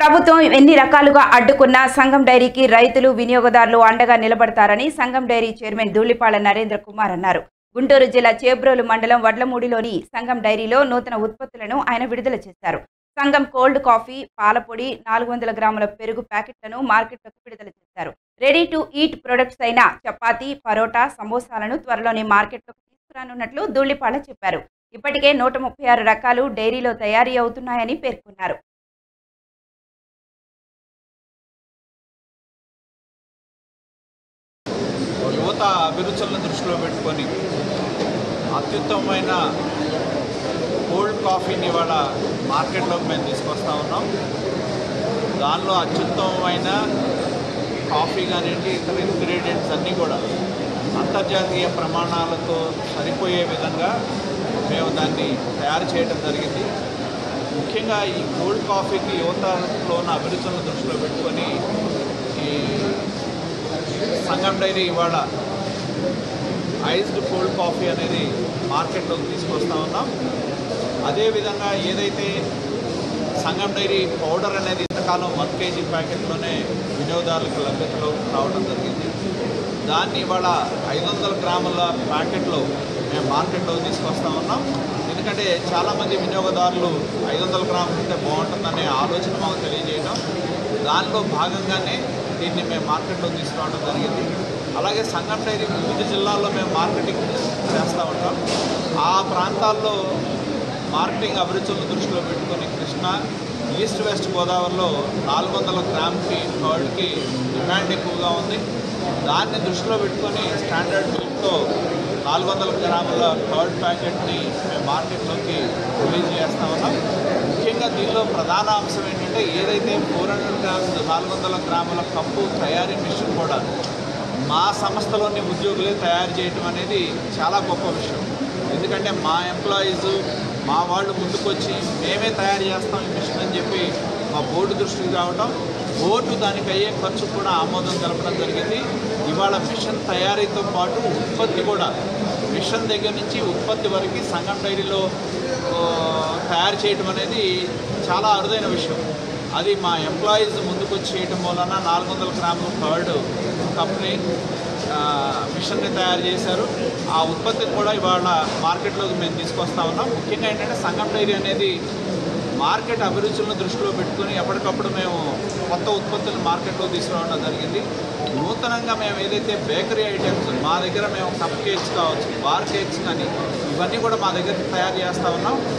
ప్రభుత్వం ఎన్ని రకాలుగా అడ్డుకున్నా సంఘం డైరీకి రైతులు వినియోగదారులు అండగా నిలబడతారని సంఘం డైరీ చైర్మన్ ధూళిపాళ నరేంద్ర కుమార్ అన్నారు గుంటూరు జిల్లా చేబ్రోలు మండలం వడ్లమూడిలోని సంఘం డైరీలో నూతన ఉత్పత్తులను ఆయన విడుదల చేశారు సంఘం కోల్డ్ కాఫీ పాలపొడి నాలుగు వందల గ్రాముల పెరుగు ప్యాకెట్లను మార్కెట్లోకి విడుదల చేశారు రెడీ టు ఈట్ ప్రొడక్ట్స్ అయిన చపాతీ పరోటా సమోసాలను త్వరలోనే మార్కెట్లోకి తీసుకురానున్నట్లు ధూళిపాళ చెప్పారు ఇప్పటికే నూట ముప్పై ఆరు రకాలు డైరీలో తయారీ అవుతున్నాయని పేర్కొన్నారు యువత అభిరుచులను దృష్టిలో పెట్టుకొని అత్యుత్తమమైన కోల్డ్ కాఫీని ఇవాళ మార్కెట్లోకి మేము తీసుకొస్తా ఉన్నాం దానిలో అత్యుత్తమమైన కాఫీ కానివ్వండి ఇతర ఇంగ్రీడియంట్స్ అన్నీ కూడా అంతర్జాతీయ ప్రమాణాలతో సరిపోయే విధంగా మేము దాన్ని తయారు చేయడం జరిగింది ముఖ్యంగా ఈ కోల్డ్ కాఫీకి యువతలో ఉన్న అభిరుచులను దృష్టిలో పెట్టుకొని ఈ సంగం డైరీ ఇవాళ ఐస్డ్ కోల్డ్ కాఫీ అనేది మార్కెట్లోకి తీసుకొస్తా ఉన్నాం అదేవిధంగా ఏదైతే సంగం డైరీ పౌడర్ అనేది ఇంతకాలం వన్ కేజీ ప్యాకెట్లోనే వినియోగదారులకు లభ్యతలో రావడం జరిగింది దాన్ని ఇవాళ ఐదు వందల గ్రాముల ప్యాకెట్లో మేము మార్కెట్లో తీసుకొస్తా ఉన్నాం ఎందుకంటే చాలామంది వినియోగదారులు ఐదు వందల గ్రాములు ఉంటే బాగుంటుందనే ఆలోచన మాకు తెలియజేయడం దానిలో భాగంగానే దీన్ని మేము మార్కెట్లో తీసుకురావడం జరిగింది అలాగే సంగం డైరీ వివిధ జిల్లాల్లో మేము మార్కెటింగ్ చేస్తూ ఉంటాం ఆ ప్రాంతాల్లో మార్కెటింగ్ అభిరుచులను దృష్టిలో పెట్టుకొని కృష్ణ ఈస్ట్ వెస్ట్ గోదావరిలో నాలుగు వందల గ్రామ్కి థర్డ్కి డిమాండ్ ఎక్కువగా ఉంది దాన్ని దృష్టిలో పెట్టుకొని స్టాండర్డ్ మిల్క్తో నాలుగు వందల గ్రాముల థర్డ్ ప్యాకెట్ని మేము మార్కెట్లోకి రిలీజ్ చేస్తా ఉన్నాం ముఖ్యంగా దీనిలో ప్రధాన అంశం ఏంటంటే ఏదైతే ఫోర్ హండ్రెడ్ గ్రామ్స్ నాలుగు వందల గ్రాముల కప్పు తయారీ మిషన్ కూడా మా సంస్థలోని ఉద్యోగులే తయారు చేయటం అనేది చాలా గొప్ప విషయం ఎందుకంటే మా ఎంప్లాయీస్ మా వాళ్ళు ముందుకొచ్చి మేమే తయారు చేస్తాం ఈ మిషన్ అని చెప్పి మా బోర్డు దృష్టికి రావడం బోర్డు దానికి అయ్యే ఖర్చు కూడా ఆమోదం తెలపడం జరిగింది ఇవాళ మిషన్ తయారీతో పాటు ఉత్పత్తి కూడా మిషన్ దగ్గర నుంచి ఉత్పత్తి వరకు సంగం డైరీలో ఆ, తయారు చేయటం అనేది చాలా అరుదైన విషయం అది మా ఎంప్లాయీస్ ముందుకు వచ్చి చేయటం వలన నాలుగు వందల గ్రాముల థర్డ్ కంపెనీ ఆ, మిషన్ని తయారు చేశారు ఆ ఉత్పత్తిని కూడా ఇవాళ మార్కెట్లోకి మేము తీసుకొస్తా ఉన్నాం ముఖ్యంగా ఏంటంటే సంగం డైరీ అనేది మార్కెట్ అభిరుచులను దృష్టిలో పెట్టుకుని ఎప్పటికప్పుడు మేము కొత్త ఉత్పత్తులు మార్కెట్లో తీసుకురావడం జరిగింది నూతనంగా మేము ఏదైతే బేకరీ ఐటమ్స్ మా దగ్గర మేము కప్ కేక్స్ కావచ్చు బార్ కేక్స్ కానీ ఇవన్నీ కూడా మా దగ్గర తయారు చేస్తూ ఉన్నాం